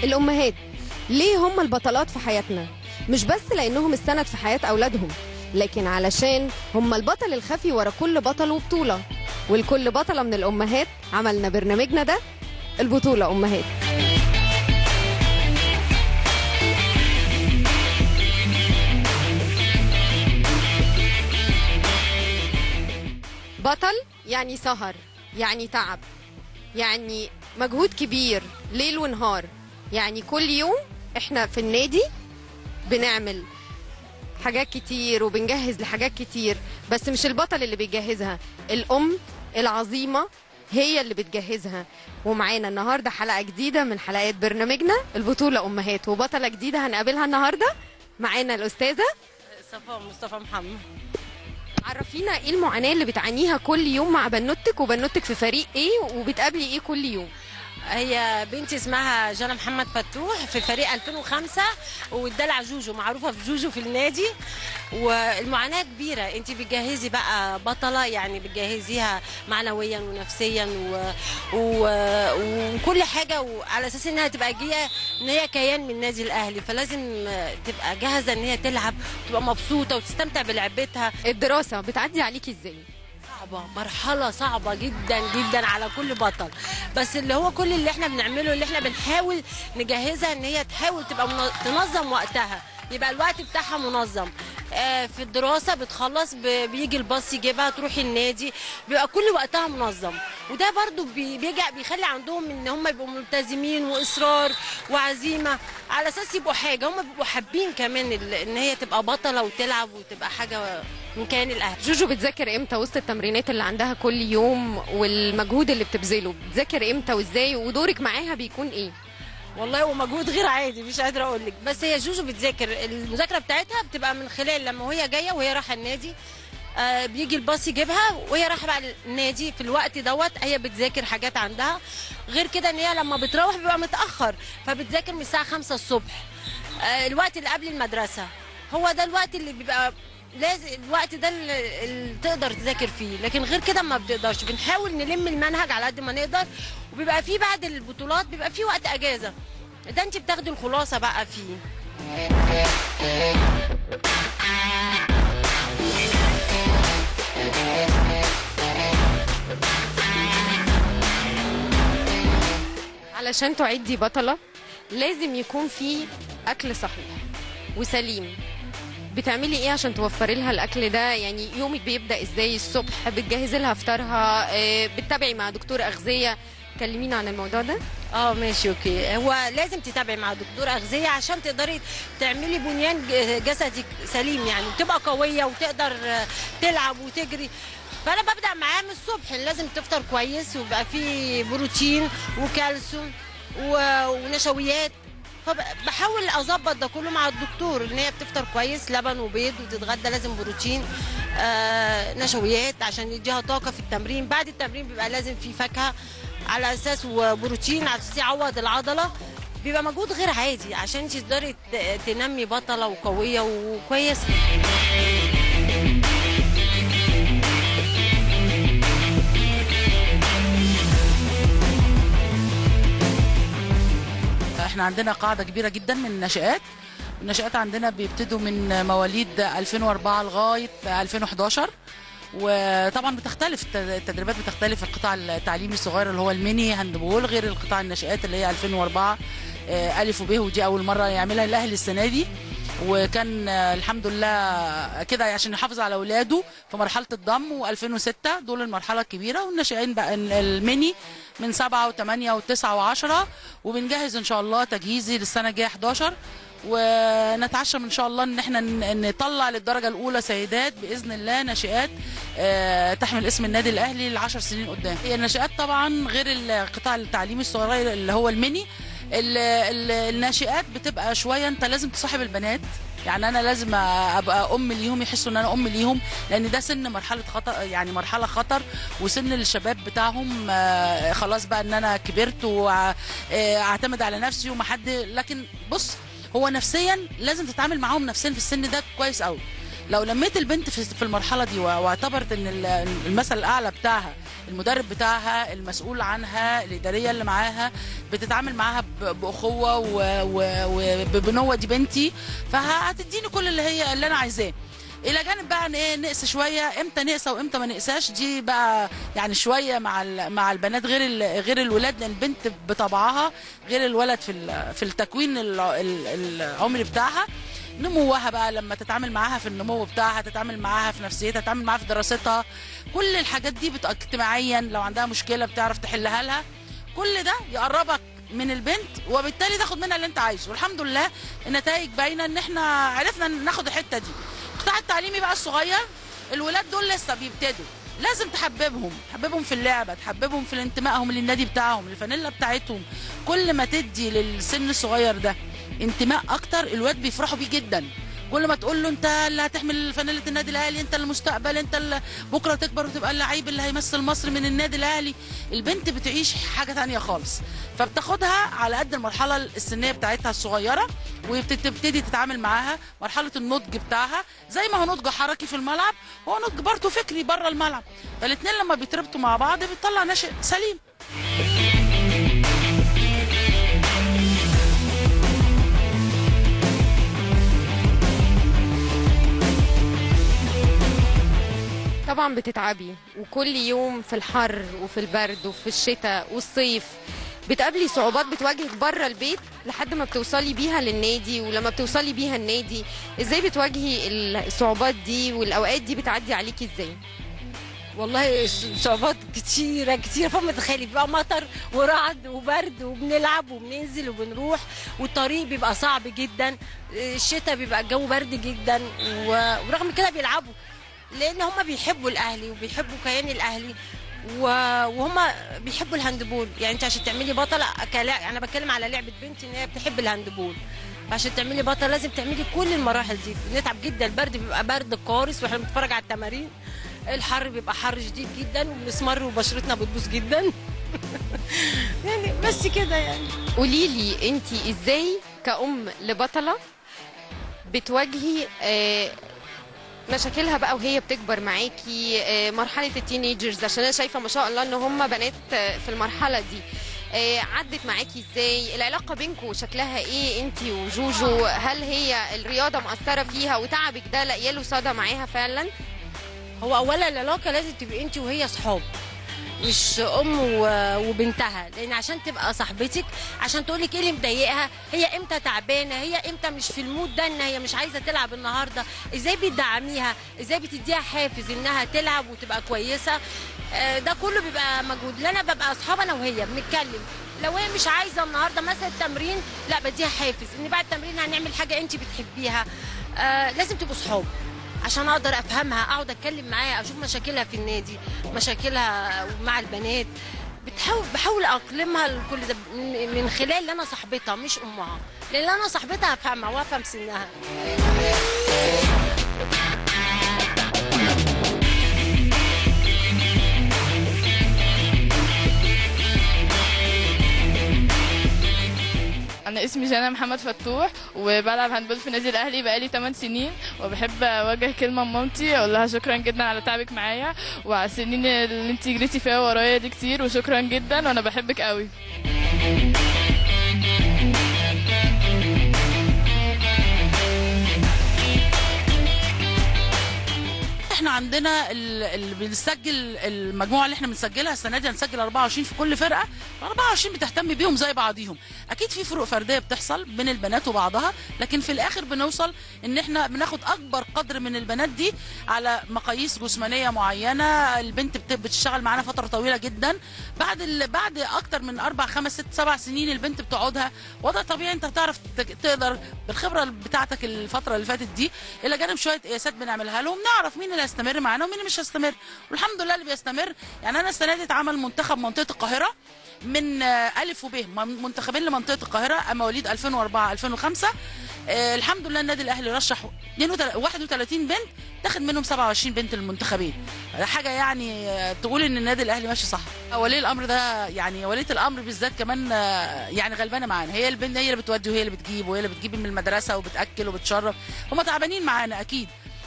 الأمهات ليه هم البطلات في حياتنا مش بس لأنهم السند في حياة أولادهم لكن علشان هم البطل الخفي ورا كل بطل وبطولة ولكل بطلة من الأمهات عملنا برنامجنا ده البطولة أمهات بطل يعني سهر يعني تعب يعني مجهود كبير ليل ونهار يعني كل يوم احنا في النادي بنعمل حاجات كتير وبنجهز لحاجات كتير بس مش البطل اللي بيجهزها الأم العظيمة هي اللي بتجهزها ومعانا النهارده حلقة جديدة من حلقات برنامجنا البطولة أمهات وبطلة جديدة هنقابلها النهارده معانا الأستاذة صفا مصطفى محمد عرفينا ايه المعاناة اللي بتعانيها كل يوم مع بنوتك وبنوتك في فريق ايه وبتقابلي ايه كل يوم هي بنتي اسمها جانا محمد فتوح في فريق 2005 والدلع جوجو معروفه في جوجو في النادي والمعاناه كبيره انت بتجهزي بقى بطله يعني بتجهزيها معنويا ونفسيا و... و... وكل حاجه وعلى اساس انها تبقى جايه ان هي كيان من النادي الاهلي فلازم تبقى جاهزه ان هي تلعب وتبقى مبسوطه وتستمتع بلعبتها الدراسة بتعدي عليكي ازاي صعبة مرحلة صعبة جدا جدا على كل بطل بس اللي هو كل اللي احنا بنعمله اللي احنا بنحاول نجهزها ان هي تحاول تبقى من... تنظم وقتها يبقى الوقت بتاعها منظم آه في الدراسة بتخلص ب... بيجي الباص يجيبها تروح النادي بيبقى كل وقتها منظم وده برضو بي... بيجع بيخلي عندهم ان هم يبقوا ملتزمين واصرار وعزيمة على اساس يبقوا حاجة هم بيبقوا حابين كمان ال... ان هي تبقى بطلة وتلعب وتبقى حاجة من كيان الاهلي جوجو بتذاكر امتى وسط التمرينات اللي عندها كل يوم والمجهود اللي بتبذله بتذاكر امتى وازاي ودورك معاها بيكون ايه والله هو مجهود غير عادي مش قادره اقول لك بس هي جوجو بتذاكر المذاكره بتاعتها بتبقى من خلال لما وهي جايه وهي رايحه النادي آه بيجي الباص يجيبها وهي رايحه بقى النادي في الوقت دوت هي بتذاكر حاجات عندها غير كده ان هي لما بتروح بيبقى متاخر فبتذاكر من الساعه 5 الصبح آه الوقت اللي قبل المدرسه هو ده الوقت اللي بيبقى لازم الوقت ده اللي اللي تقدر تذاكر فيه لكن غير كده ما بتقدرش بنحاول نلم المنهج على قد ما نقدر وبيبقى فيه بعد البطولات بيبقى فيه وقت اجازه ده انت بتاخدي الخلاصه بقى فيه علشان تعدي بطلة لازم يكون في أكل صحيح وسليم بتعملي ايه عشان توفري لها الاكل ده يعني يومك بيبدا ازاي الصبح بتجهزي لها فطارها آه، بتتابعي مع دكتور اغذيه كلمينا عن الموضوع ده اه ماشي اوكي هو لازم تتابعي مع دكتور اغذيه عشان تقدري تعملي بنيان ج- جسدك سليم يعني وتبقى قويه وتقدر آه، تلعب وتجري فانا ببدا معاه من الصبح لازم تفطر كويس ويبقى فيه بروتين وكالسيوم و- ونشويات فبحاول اظبط ده كله مع الدكتور ان هي بتفطر كويس لبن وبيض وتتغدى لازم بروتين آه نشويات عشان يديها طاقه في التمرين بعد التمرين بيبقى لازم في فاكهه على اساس وبروتين على اساس يعوض العضله بيبقى مجهود غير عادي عشان انت تقدري ت- تنمي بطله وقويه وكويسه احنا عندنا قاعده كبيره جدا من الناشئات الناشئات عندنا بيبتدوا من مواليد 2004 لغايه 2011 وطبعا بتختلف الت- التدريبات بتختلف القطاع التعليمي الصغير اللي هو الميني هاندبول غير القطاع الناشئات اللي هي 2004 آه، الف وب ودي اول مره يعملها الاهلي السنه دي وكان آه، الحمد لله كده عشان يحافظ على اولاده في مرحله الضم و2006 دول المرحله الكبيره والناشئين بقى ال- الميني من 7 و8 و9 و10 وبنجهز ان شاء الله تجهيزي للسنه الجايه 11 ونتعشم ان شاء الله ان احنا ن- نطلع للدرجه الاولى سيدات باذن الله ناشئات آه، تحمل اسم النادي الاهلي لعشر سنين قدام هي الناشئات طبعا غير القطاع التعليمي الصغير اللي هو الميني ال- ال- الناشئات بتبقى شويه انت لازم تصاحب البنات يعني انا لازم ابقى ام ليهم يحسوا ان انا ام ليهم لان ده سن مرحله خطر يعني مرحله خطر وسن الشباب بتاعهم آه، خلاص بقى ان انا كبرت واعتمد على نفسي وما حد لكن بص هو نفسيا لازم تتعامل معاهم نفسيا في السن ده كويس قوي لو لميت البنت في في المرحله دي واعتبرت ان ال- المثل الاعلى بتاعها المدرب بتاعها المسؤول عنها الاداريه اللي معاها بتتعامل معاها ب- باخوه و- و- وبنوه دي بنتي فهتديني كل اللي هي اللي انا عايزاه الى جانب بقى ان ايه نقص شويه امتى نقصى وامتى ما نقصاش دي بقى يعني شويه مع ال- مع البنات غير ال- غير الولاد لان البنت بطبعها غير الولد في ال- في التكوين الع- ال- العمري بتاعها نموها بقى لما تتعامل معاها في النمو بتاعها تتعامل معاها في نفسيتها تتعامل معاها في دراستها كل الحاجات دي بت- اجتماعيا لو عندها مشكله بتعرف تحلها لها كل ده يقربك من البنت وبالتالي تاخد منها اللي انت عايزه والحمد لله النتائج باينه ان احنا عرفنا ناخد الحته دي القطاع التعليمي بقى الصغير الولاد دول لسه بيبتدوا لازم تحببهم تحببهم في اللعبه تحببهم في انتمائهم للنادي بتاعهم الفانيلا بتاعتهم كل ما تدي للسن الصغير ده انتماء اكتر الولاد بيفرحوا بيه جدا كل ما تقول له انت اللي هتحمل فانيله النادي الاهلي انت المستقبل انت اللي بكره تكبر وتبقى اللعيب اللي هيمثل مصر من النادي الاهلي البنت بتعيش حاجه تانية خالص فبتاخدها على قد المرحله السنيه بتاعتها الصغيره وبتبتدي تتعامل معاها مرحله النضج بتاعها زي ما هو نضج حركي في الملعب هو نضج برضه فكري بره الملعب فالاثنين لما بيتربطوا مع بعض بيطلع ناشئ سليم طبعا بتتعبي وكل يوم في الحر وفي البرد وفي الشتاء والصيف بتقابلي صعوبات بتواجهك بره البيت لحد ما بتوصلي بيها للنادي ولما بتوصلي بيها النادي ازاي بتواجهي الصعوبات دي والاوقات دي بتعدي عليكي ازاي والله صعوبات كتيرة كتيرة فما تخيلي بيبقى مطر ورعد وبرد وبنلعب وبننزل وبنروح والطريق بيبقى صعب جدا الشتاء بيبقى الجو برد جدا و- ورغم كده بيلعبوا لان هم بيحبوا الاهلي وبيحبوا كيان الاهلي و- وهم بيحبوا الهاندبول يعني انت عشان تعملي بطله كلا انا بتكلم على لعبه بنتي ان هي بتحب الهاندبول عشان تعملي بطل لازم تعملي كل المراحل دي بنتعب جدا البرد بيبقى برد قارس واحنا بنتفرج على التمارين الحر بيبقى حر شديد جدا وبنسمر وبشرتنا بتبوظ جدا يعني بس كده يعني قولي لي انت ازاي كأم لبطلة بتواجهي آه، مشاكلها بقى وهي بتكبر معاكي آه، مرحلة التينيجرز عشان انا شايفة ما شاء الله ان هم بنات آه، في المرحلة دي آه، عدت معاكي ازاي العلاقة بينكم شكلها ايه انت وجوجو هل هي الرياضة مؤثرة فيها وتعبك ده لاقيه له صدى معاها فعلا هو اولا العلاقه لازم تبقي انت وهي صحاب مش ام و- وبنتها لان عشان تبقى صاحبتك عشان تقولك ايه اللي مضايقها هي امتى تعبانه هي امتى مش في المود ده ان هي مش عايزه تلعب النهارده ازاي بتدعميها ازاي بتديها حافز انها تلعب وتبقى كويسه آه، ده كله بيبقى مجهود لأن انا ببقى اصحاب انا وهي بنتكلم لو هي مش عايزه النهارده مثلا التمرين لا بديها حافز ان بعد التمرين هنعمل حاجه انت بتحبيها آه لازم تبقوا صحاب عشان اقدر افهمها اقعد اتكلم معاها اشوف مشاكلها في النادي مشاكلها مع البنات بتحاول بحاول اقلمها لكل ده من من خلال ان انا صاحبتها مش امها لان انا صاحبتها هفهمها وافهم سنها انا اسمي جانا محمد فتوح وبلعب هاندبول في النادي الاهلي بقالي 8 سنين وبحب اوجه كلمه لمامتي اقول لها شكرا جدا على تعبك معايا وعلى السنين اللي انت جريتي فيها ورايا دي كتير وشكرا جدا وانا بحبك قوي احنا عندنا ال- اللي بنسجل المجموعه اللي احنا بنسجلها السنه دي هنسجل 24 في كل فرقه ال 24 بتهتم بيهم زي بعضيهم اكيد في فروق فرديه بتحصل بين البنات وبعضها لكن في الاخر بنوصل ان احنا بناخد اكبر قدر من البنات دي على مقاييس جسمانيه معينه البنت بت- بتشتغل معانا فتره طويله جدا بعد ال... بعد اكتر من اربع خمس ست سبع سنين البنت بتقعدها وضع طبيعي انت هتعرف تك- تقدر بالخبره بتاعتك الفتره اللي فاتت دي الى جانب شويه قياسات بنعملها لهم نعرف مين اللي هيستمر معانا ومين اللي مش هيستمر والحمد لله اللي بيستمر يعني انا السنه دي اتعمل منتخب منطقه القاهره من آه، الف وب من- منتخبين لمنطقه القاهره مواليد 2004 2005 آه، الحمد لله النادي الاهلي رشح 32 31 بنت تاخد منهم 27 بنت المنتخبين ده حاجه يعني آه، تقول ان النادي الاهلي ماشي صح ولي الامر ده يعني وليه الامر بالذات كمان آه، يعني غلبانه معانا هي البنت هي اللي بتودي وهي اللي بتجيب وهي اللي بتجيب من المدرسه وبتاكل وبتشرب هم تعبانين معانا اكيد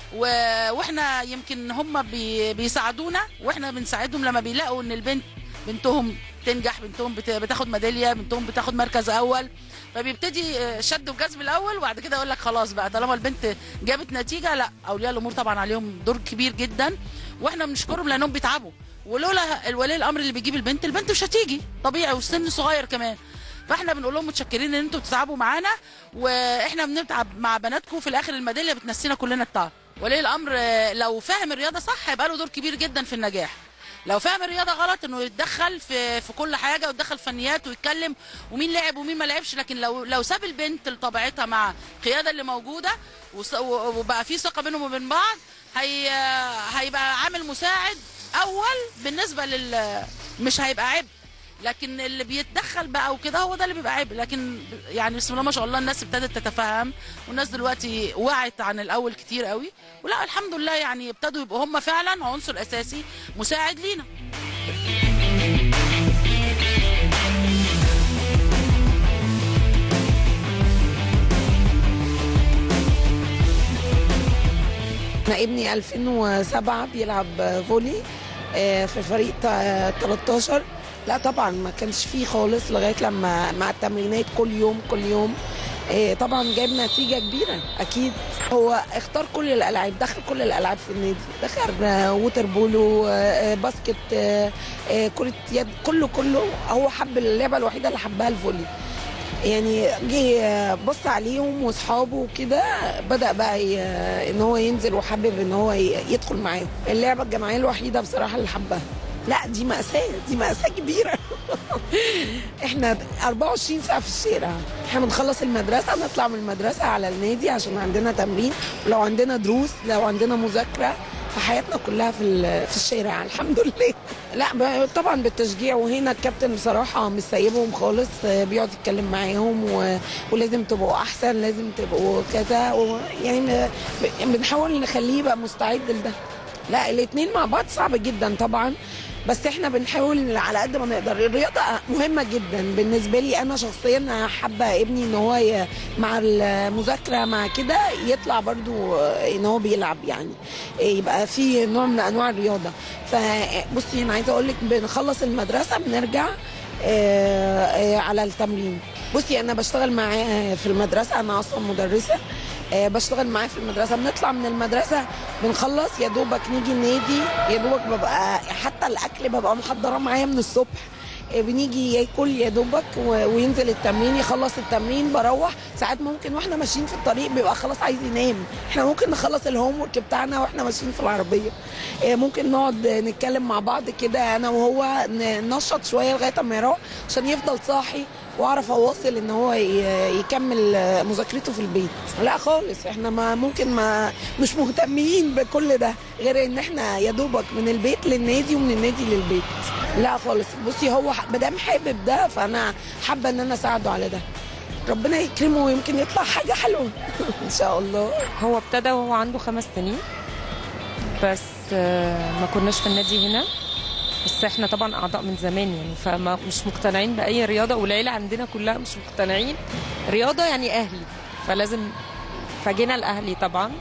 و... واحنا يمكن هم بي... بيساعدونا واحنا بنساعدهم لما بيلاقوا ان البنت بنتهم تنجح بنتهم بت... بتاخد ميداليه بنتهم بتاخد مركز اول فبيبتدي آه، شد وجذب الاول وبعد كده يقول لك خلاص بقى طالما البنت جابت نتيجه لا اولياء الامور طبعا عليهم دور كبير جدا واحنا بنشكرهم لانهم بيتعبوا ولولا الولي الامر اللي بيجيب البنت البنت مش هتيجي طبيعي والسن صغير كمان فاحنا بنقول لهم متشكرين ان انتوا بتتعبوا معانا واحنا بنتعب مع بناتكم في الاخر الميداليه بتنسينا كلنا التعب ولي الامر آه، لو فاهم الرياضه صح هيبقى له دور كبير جدا في النجاح لو فاهم الرياضه غلط انه يتدخل في في كل حاجه ويتدخل فنيات ويتكلم ومين لعب ومين ما لعبش لكن لو لو ساب البنت لطبيعتها مع القياده اللي موجوده وس- وبقى في ثقه بينهم وبين بعض هي هيبقى عامل مساعد اول بالنسبه لل مش هيبقى عبء لكن اللي بيتدخل بقى وكده هو ده اللي بيبقى عيب لكن يعني بسم الله ما شاء الله الناس ابتدت تتفهم والناس دلوقتي وعت عن الاول كتير قوي ولا الحمد لله يعني ابتدوا يبقوا هم فعلا عنصر اساسي مساعد لينا انا ابني 2007 بيلعب فولي آه، في فريق تا- 13 لا طبعا ما كانش فيه خالص لغايه لما مع التمرينات كل يوم كل يوم آه، طبعا جايب نتيجه كبيره اكيد هو اختار كل الالعاب دخل كل الالعاب في النادي دخل آه، ووتر بولو آه، آه، باسكت آه، آه، كره يد كله كله هو حب اللعبه الوحيده اللي حبها الفولي يعني جه بص عليهم واصحابه وكده بدا بقى ي- ان هو ينزل وحابب ان هو ي- يدخل معاهم اللعبه الجماعيه الوحيده بصراحه اللي حبها لا دي مأساة دي مأساة كبيرة احنا 24 ساعة في الشارع احنا بنخلص المدرسة نطلع من المدرسة على النادي عشان عندنا تمرين لو عندنا دروس لو عندنا مذاكرة فحياتنا كلها في ال- في الشارع الحمد لله لا ب- طبعا بالتشجيع وهنا الكابتن بصراحة مش سايبهم خالص آه، بيقعد يتكلم معاهم و... ولازم تبقوا أحسن لازم تبقوا كذا و... يعني ب- ب- بنحاول نخليه يبقى مستعد لده لا الاتنين مع بعض صعب جدا طبعا بس احنا بنحاول على قد ما نقدر الرياضه مهمه جدا بالنسبه لي انا شخصيا حابه ابني ان هو ي- مع المذاكره مع كده يطلع برضو ان هو بيلعب يعني يبقى في نوع من انواع الرياضه فبصي انا عايزه اقول لك بنخلص المدرسه بنرجع آه، آه، على التمرين بصي انا بشتغل معاه في المدرسه انا اصلا مدرسه آه، بشتغل معاه في المدرسه بنطلع من المدرسه بنخلص يا دوبك نيجي النادي يا دوبك ببقى حتى الاكل ببقى محضره معايا من الصبح آه، بنيجي ياكل يا دوبك و- وينزل التمرين يخلص التمرين بروح ساعات ممكن واحنا ماشيين في الطريق بيبقى خلاص عايز ينام احنا ممكن نخلص الهوم ورك بتاعنا واحنا ماشيين في العربيه آه، ممكن نقعد نتكلم مع بعض كده انا وهو ن- ننشط شويه لغايه اما يروح عشان يفضل صاحي واعرف اواصل ان هو ي- يكمل آه، مذاكرته في البيت لا خالص احنا ما ممكن ما مش مهتمين بكل ده غير ان احنا يا دوبك من البيت للنادي ومن النادي للبيت لا خالص بصي هو ح- مادام حابب ده فانا حابه ان انا اساعده على ده ربنا يكرمه ويمكن يطلع حاجه حلوه ان شاء الله هو ابتدى وهو عنده خمس سنين بس آه، ما كناش في النادي هنا بس احنا طبعا اعضاء من زمان يعني فما مش مقتنعين باي رياضه والعيله عندنا كلها مش مقتنعين رياضه يعني اهلي فلازم فجينا الاهلي طبعا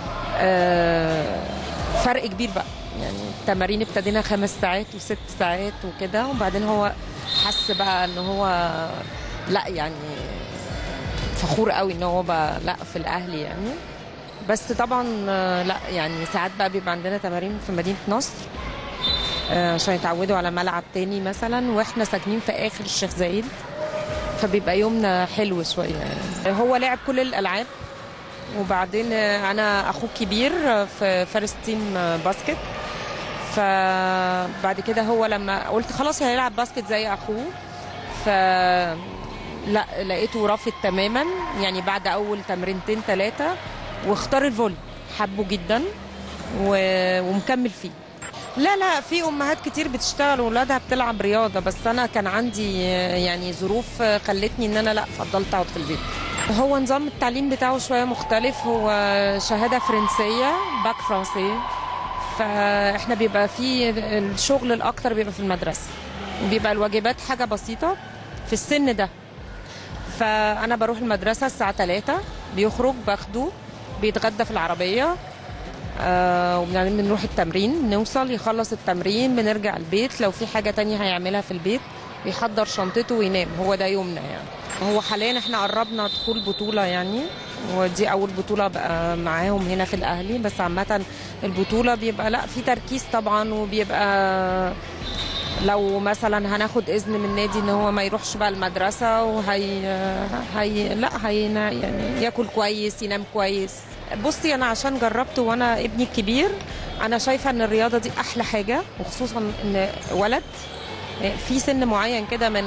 آه، فرق كبير بقى يعني التمارين ابتدينا خمس ساعات وست ساعات وكده وبعدين هو حس بقى ان هو لا يعني فخور قوي ان هو بقى لا في الاهلي يعني بس طبعا آه، لا يعني ساعات بقى بيبقى عندنا تمارين في مدينه نصر آه، عشان يتعودوا على ملعب تاني مثلا واحنا ساكنين في اخر الشيخ زايد فبيبقى يومنا حلو شويه يعني هو لعب كل الالعاب وبعدين آه، انا اخوه كبير آه، في فارس تيم آه، باسكت فبعد كده هو لما قلت خلاص هيلعب باسكت زي اخوه ف لا لقيته رافض تماما يعني بعد اول تمرينتين ثلاثه واختار الفولي حبه جدا و... ومكمل فيه لا لا في امهات كتير بتشتغل واولادها بتلعب رياضه بس انا كان عندي آه، يعني ظروف آه، خلتني ان انا لا فضلت اقعد في البيت هو نظام التعليم بتاعه شويه مختلف هو شهاده فرنسيه باك فرنسي فاحنا بيبقى في الشغل الاكتر بيبقى في المدرسه بيبقى الواجبات حاجه بسيطه في السن ده فانا بروح المدرسه الساعه 3 بيخرج باخده بيتغدى في العربيه آه وبعدين بنروح التمرين نوصل يخلص التمرين بنرجع البيت لو في حاجة تانية هيعملها في البيت بيحضر شنطته وينام هو ده يومنا يعني هو حاليا احنا قربنا دخول بطولة يعني ودي أول بطولة بقى معاهم هنا في الأهلي بس عامة البطولة بيبقى لا في تركيز طبعا وبيبقى لو مثلا هناخد اذن من النادي ان هو ما يروحش بقى المدرسه وهي هي لا هي يعني ياكل كويس ينام كويس بصي انا عشان جربت وانا ابني الكبير انا شايفه ان الرياضه دي احلى حاجه وخصوصا ان ولد في سن معين كده من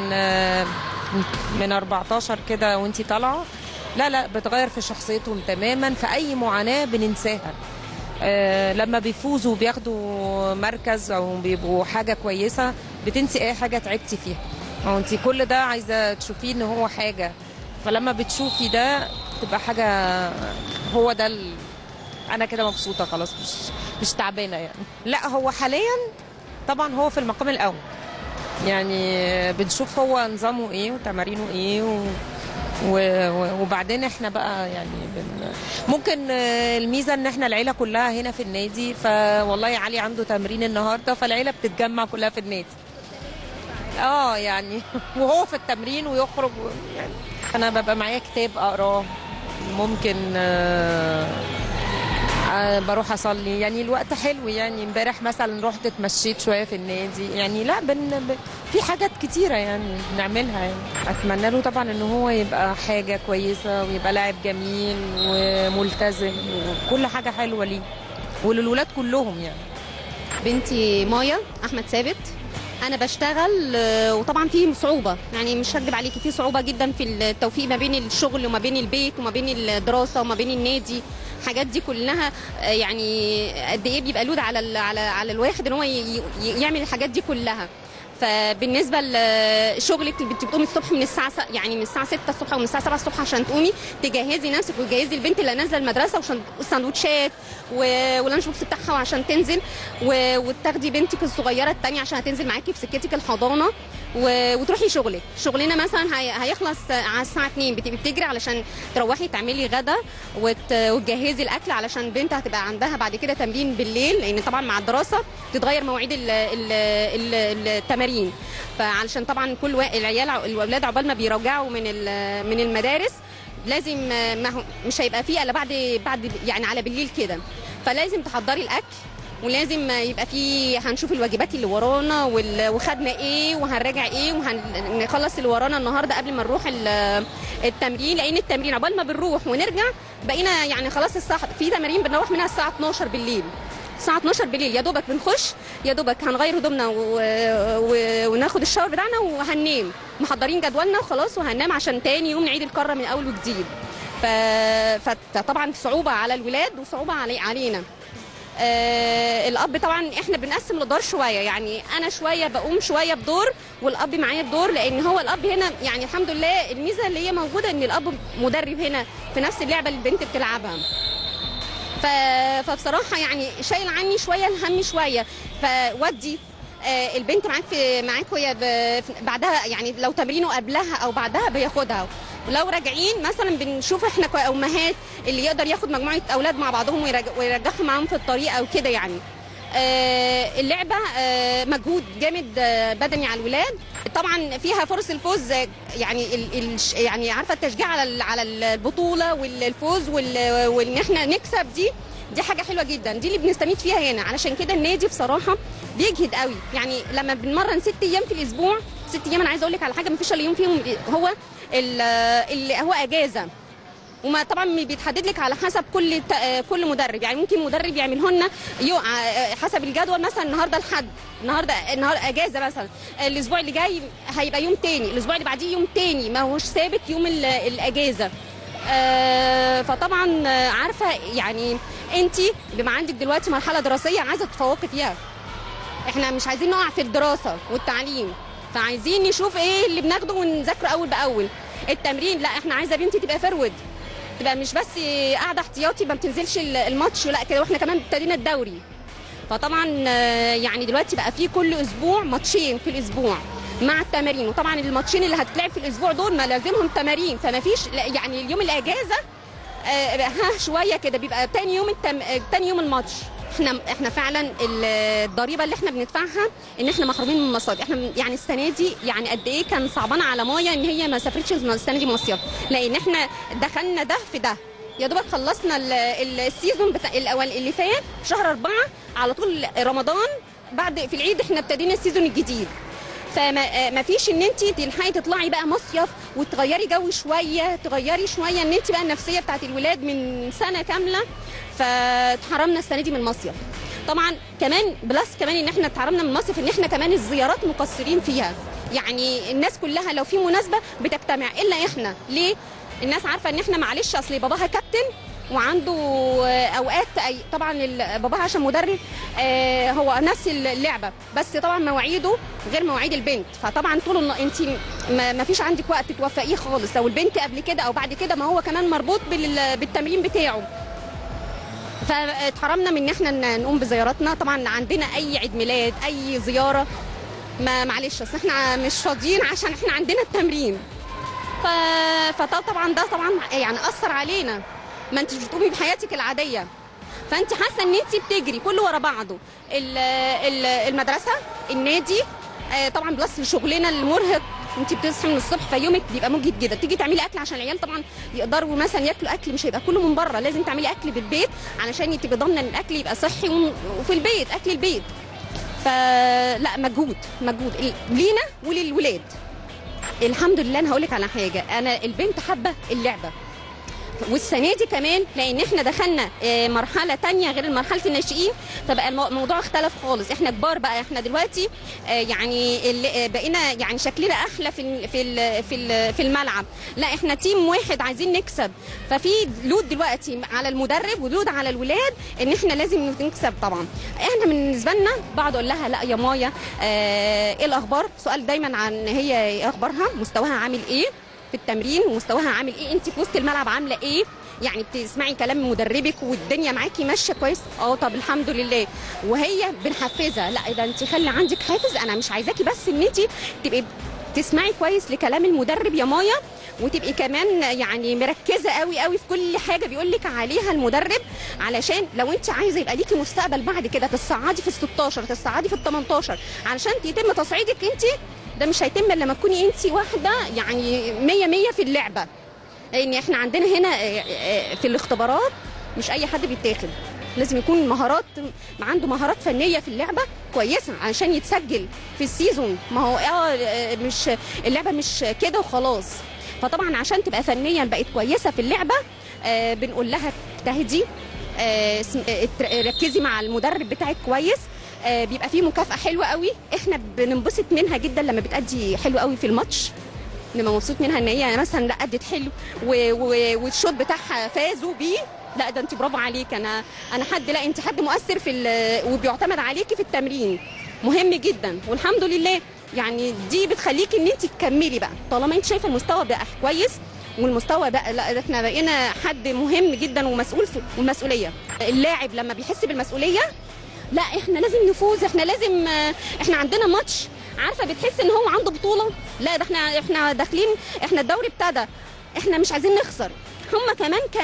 من 14 كده وانتي طالعه لا لا بتغير في شخصيتهم تماما فاي معاناه بننساها آه، لما بيفوزوا وبياخدوا مركز او بيبقوا حاجه كويسه بتنسي اي حاجه تعبتي فيها او انت كل ده عايزه تشوفيه ان هو حاجه فلما بتشوفي ده تبقى حاجه هو ده ال... انا كده مبسوطه خلاص مش مش تعبانه يعني لا هو حاليا طبعا هو في المقام الاول يعني بنشوف هو نظامه ايه وتمارينه ايه و... و- و- وبعدين احنا بقى يعني بن... ممكن آه، الميزه ان احنا العيله كلها هنا في النادي فوالله علي عنده تمرين النهارده فالعيله بتتجمع كلها في النادي اه يعني وهو في التمرين ويخرج و- يعني انا ببقى معايا كتاب اقراه ممكن آه، آه، بروح اصلي يعني الوقت حلو يعني امبارح مثلا رحت اتمشيت شويه في النادي يعني لا بن ب... في حاجات كتيره يعني بنعملها يعني اتمنى له طبعا ان هو يبقى حاجه كويسه ويبقى لاعب جميل وملتزم وكل حاجه حلوه ليه وللولاد كلهم يعني بنتي مايا احمد ثابت انا بشتغل آه، وطبعا في صعوبه يعني مش هكدب عليكي في صعوبه جدا في التوفيق ما بين الشغل وما بين البيت وما بين الدراسه وما بين النادي الحاجات دي كلها آه، يعني قد ايه بيبقى لود على ال- على على الواحد ان هو ي- ي- يعمل الحاجات دي كلها فبالنسبه لشغلك انت بتقومي الصبح من الساعه س- يعني من الساعه 6 الصبح او من الساعه 7 الصبح عشان تقومي تجهزي نفسك وتجهزي البنت اللي نازله المدرسه وسندوتشات واللانش بوكس بتاعها عشان تنزل و- وتاخدي بنتك الصغيره الثانيه عشان هتنزل معاكي في سكتك الحضانه و- وتروحي شغلك شغلنا مثلا هي- هيخلص على الساعه 2 بتبقي بتجري علشان تروحي تعملي غدا وت- وتجهزي الاكل علشان بنت هتبقى عندها بعد كده تمرين بالليل لان طبعا مع الدراسه بتتغير مواعيد ال- ال- ال- التمارين فعلشان طبعا كل وا- العيال ع- الاولاد عقبال ما بيرجعوا من ال- من المدارس لازم ما هو مش هيبقى فيه الا بعد بعد يعني على بالليل كده فلازم تحضري الاكل ولازم يبقى في هنشوف الواجبات اللي ورانا وال- وخدنا ايه وهنراجع ايه وهنخلص اللي ورانا النهارده قبل ما نروح ال- التمرين لان التمرين عقبال ما بنروح ونرجع بقينا يعني خلاص الساعه في تمارين بنروح منها الساعه 12 بالليل الساعة 12 بالليل يا دوبك بنخش يا دوبك هنغير هدومنا و... و... وناخد الشاور بتاعنا وهننام محضرين جدولنا وخلاص وهننام عشان تاني يوم نعيد الكرة من أول وجديد ف... فطبعا صعوبة على الولاد وصعوبة علي... علينا آه الاب طبعا احنا بنقسم الادوار شويه يعني انا شويه بقوم شويه بدور والاب معايا بدور لان هو الاب هنا يعني الحمد لله الميزه اللي هي موجوده ان الاب مدرب هنا في نفس اللعبه اللي البنت بتلعبها ف... فبصراحه يعني شايل عني شويه الهم شويه فودي آه، البنت معاك في معاك وهي ب- بعدها يعني لو تمرينه قبلها او بعدها بياخدها ولو راجعين مثلا بنشوف احنا كامهات اللي يقدر ياخد مجموعه اولاد مع بعضهم ويرج- ويرجعهم معاهم في الطريق او كده يعني آه، اللعبه آه، مجهود جامد آه، بدني على الولاد طبعا فيها فرص الفوز آه، يعني ال ال يعني عارفه التشجيع على ال- على البطوله والفوز وال- وان احنا نكسب دي دي حاجه حلوه جدا دي اللي بنستميت فيها هنا علشان كده النادي بصراحه بيجهد قوي يعني لما بنمرن ست ايام في الاسبوع ست ايام انا عايزه اقول لك على حاجه مفيش الا يوم فيهم هو ال- اللي هو اجازه وما طبعا بيتحدد لك على حسب كل ت- كل مدرب يعني ممكن مدرب يعمله لنا يو- ع- حسب الجدول مثلا النهارده الحد النهارده النهارده اجازه مثلا الاسبوع اللي جاي هيبقى يوم تاني الاسبوع اللي بعديه يوم تاني ما هوش ثابت يوم ال- الاجازه آه، فطبعا آه، عارفه يعني انت بما عندك دلوقتي مرحله دراسيه عايزه تتفوقي فيها احنا مش عايزين نقع في الدراسه والتعليم فعايزين نشوف ايه اللي بناخده ونذاكره اول باول التمرين لا احنا عايزه بنتي تبقى فرود تبقى مش بس قاعده احتياطي ما بتنزلش ال- الماتش لا كده واحنا كمان ابتدينا الدوري فطبعا آه، يعني دلوقتي بقى في كل اسبوع ماتشين في الاسبوع مع التمارين وطبعا الماتشين اللي هتتلعب في الاسبوع دول ما لازمهم تمارين فما فيش لا، يعني اليوم الاجازه آه، ها شويه كده بيبقى تاني يوم التم... آه، تاني يوم الماتش احنا احنا فعلا ال- الضريبه اللي احنا بندفعها ان احنا محرومين من المصايف احنا من- يعني السنه دي يعني قد ايه كان صعبان على مايا ان هي ما سافرتش السنه دي مصيف لان احنا دخلنا ده في ده يا دوبك خلصنا ال- ال- السيزون بتاع الاول اللي فات شهر أربعة على طول رمضان بعد في العيد احنا ابتدينا السيزون الجديد فما ما فيش ان انت تلحقي تطلعي بقى مصيف وتغيري جو شويه تغيري شويه ان انت بقى النفسيه بتاعت الولاد من سنه كامله فاتحرمنا السنه دي من المصيف طبعا كمان بلس كمان ان احنا اتحرمنا من المصيف ان احنا كمان الزيارات مقصرين فيها يعني الناس كلها لو في مناسبه بتجتمع الا احنا ليه الناس عارفه ان احنا معلش اصل باباها كابتن وعنده آه، اوقات أي طبعا ال- باباها عشان مدرب آه، هو نفس اللعبه بس طبعا مواعيده غير مواعيد البنت فطبعا طول الن- انت ما ما فيش عندك وقت توفقيه خالص لو البنت قبل كده او بعد كده ما هو كمان مربوط بال- بالتمرين بتاعه فاتحرمنا من ان احنا ن- نقوم بزياراتنا طبعا عندنا اي عيد ميلاد اي زياره ما معلش اصل احنا مش فاضيين عشان احنا عندنا التمرين ف... فطبعا ده طبعا يعني اثر علينا ما انتش بتقومي بحياتك العاديه فانت حاسه ان انت بتجري كله ورا بعضه ال- ال- المدرسه النادي آه، طبعا بلس شغلنا المرهق انت بتصحي من الصبح فيومك بيبقى مجهد جدا تيجي تعملي اكل عشان العيال طبعا يقدروا مثلا ياكلوا اكل مش هيبقى كله من بره لازم تعملي اكل بالبيت علشان تبقي ضامنه ان الاكل يبقى صحي وم- وفي البيت اكل البيت فلا مجهود مجهود ال- لينا وللولاد الحمد لله انا هقول لك على حاجه انا البنت حابه اللعبه والسنه دي كمان لان احنا دخلنا آه، مرحله تانية غير مرحله الناشئين فبقى المو- الموضوع اختلف خالص احنا كبار بقى احنا دلوقتي آه، يعني اللي- آه، بقينا يعني شكلنا احلى في ال- في ال- في ال- في الملعب لا احنا تيم واحد عايزين نكسب ففي لود دلوقتي على المدرب ولود على الولاد ان احنا لازم نكسب طبعا احنا بالنسبه لنا بقعد اقول لها لا يا مايا آه، ايه الاخبار سؤال دايما عن هي ايه اخبارها مستواها عامل ايه في التمرين ومستواها عامل ايه انت في وسط الملعب عامله ايه يعني بتسمعي كلام مدربك والدنيا معاكي ماشيه كويس اه طب الحمد لله وهي بنحفزها لا ده انت خلي عندك حافز انا مش عايزاكي بس ان انت تبقي تسمعي كويس لكلام المدرب يا مايا وتبقي كمان يعني مركزه قوي قوي في كل حاجه بيقول لك عليها المدرب علشان لو انت عايزه يبقى ليكي مستقبل بعد كده تصعدي في ال 16 تصعدي في ال 18 علشان يتم تصعيدك انت ده مش هيتم الا لما تكوني انت واحده يعني 100 100 في اللعبه لان احنا عندنا هنا آه، آه، في الاختبارات مش اي حد بيتاخد لازم يكون مهارات عنده مهارات فنيه في اللعبه كويسه علشان يتسجل في السيزون ما هو اه آه، مش اللعبه مش كده وخلاص فطبعا عشان تبقى فنيا بقت كويسه في اللعبه آه، بنقول لها اجتهدي آه، اسم- آه، اتر- ركزي مع المدرب بتاعك كويس آه، بيبقى فيه مكافاه حلوه قوي احنا بننبسط منها جدا لما بتأدي حلو قوي في الماتش نبقى مبسوط منها ان هي مثلا لا ادت حلو و- و- والشوط بتاعها فازوا بيه لا ده انت برافو عليك انا انا حد لا انت حد مؤثر في ال- وبيعتمد عليكي في التمرين مهم جدا والحمد لله يعني دي بتخليكي ان انت تكملي بقى طالما انت شايفه المستوى بقى كويس والمستوى بقى لا ده احنا بقينا حد مهم جدا ومسؤول في والمسؤوليه اللاعب لما بيحس بالمسؤوليه لا احنا لازم نفوز احنا لازم آه، احنا عندنا ماتش عارفه بتحس ان هو عنده بطوله لا ده احنا احنا داخلين احنا الدوري ابتدى احنا مش عايزين نخسر هم كمان ك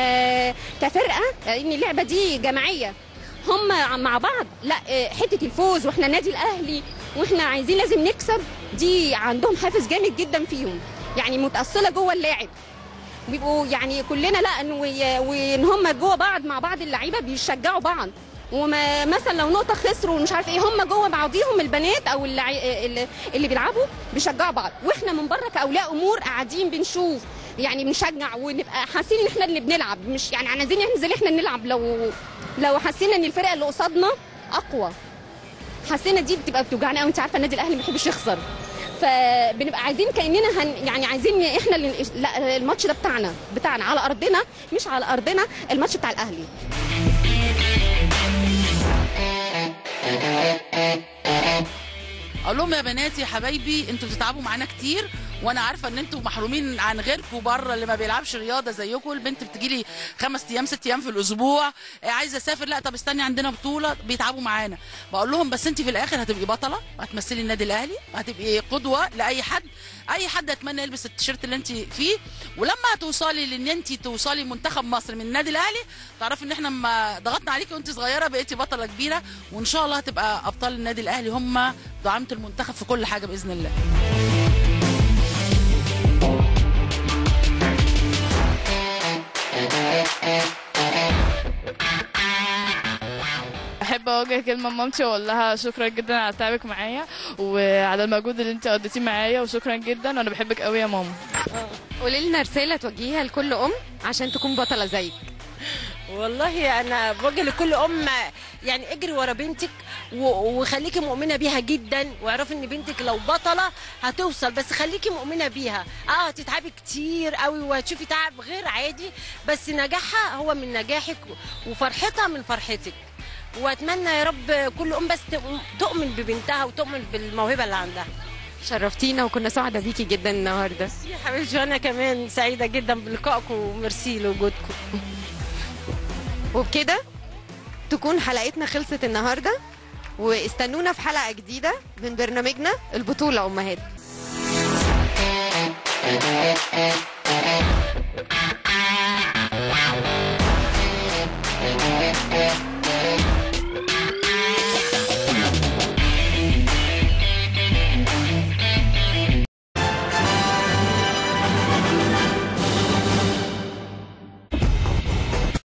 كفرقه لان اللعبه دي جماعيه هم مع بعض لا اه، حته الفوز واحنا النادي الاهلي واحنا عايزين لازم نكسب دي عندهم حافز جامد جدا فيهم يعني متاصله جوه اللاعب بيبقوا يعني كلنا لا إن وي- وان هم جوه بعض مع بعض اللعيبه بيشجعوا بعض وما مثلا لو نقطه خسروا ومش عارف ايه هم جوه بعضيهم البنات او اللعي... اللي- اللي بيلعبوا بيشجعوا بعض واحنا من بره كاولياء امور قاعدين بنشوف يعني بنشجع ونبقى حاسين ان احنا اللي بنلعب مش يعني عايزين ننزل احنا نلعب لو لو حسينا ان الفرقه اللي قصادنا اقوى حسينا دي بتبقى بتوجعنا قوي انت عارفه النادي الاهلي ما بيحبش يخسر فبنبقى عايزين كاننا هن يعني عايزين احنا اللي لا الماتش ده بتاعنا بتاعنا على ارضنا مش على ارضنا الماتش بتاع الاهلي اقول لهم يا بناتي يا حبايبي انتوا بتتعبوا معانا كتير وانا عارفه ان انتوا محرومين عن غيركم بره اللي ما بيلعبش رياضه زيكم البنت بتجي لي خمس ايام ست ايام في الاسبوع آه، عايزه اسافر لا طب استني عندنا بطوله بيتعبوا معانا بقول لهم بس انت في الاخر هتبقي بطله هتمثلي النادي الاهلي هتبقي قدوه لاي حد اي حد اتمنى يلبس التيشيرت اللي انت فيه ولما هتوصلي لان انت توصلي منتخب مصر من النادي الاهلي تعرفي ان احنا لما ضغطنا عليكي وانت صغيره بقيتي بطله كبيره وان شاء الله هتبقى ابطال النادي الاهلي هم دعامه المنتخب في كل حاجه باذن الله احب اوجه كلمه لمامتي واقول لها شكرا جدا على تعبك معايا وعلى المجهود اللي انت قضيتيه معايا وشكرا جدا وانا بحبك قوي يا ماما قولي لنا رساله توجهيها لكل ام عشان تكون بطله زيك والله انا بوجه لكل ام يعني اجري ورا بنتك و- وخليكي مؤمنه بيها جدا واعرفي ان بنتك لو بطله هتوصل بس خليكي مؤمنه بيها اه هتتعبي كتير قوي وهتشوفي تعب غير عادي بس نجاحها هو من نجاحك وفرحتها من فرحتك واتمنى يا رب كل ام بس تؤم- تؤمن ببنتها وتؤمن بالموهبه اللي عندها شرفتينا وكنا سعداء بيكي جدا النهارده يا حبيبتي وانا كمان سعيده جدا بلقائكم وميرسي لوجودكم وبكده تكون حلقتنا خلصت النهارده واستنونا في حلقه جديده من برنامجنا البطوله امهات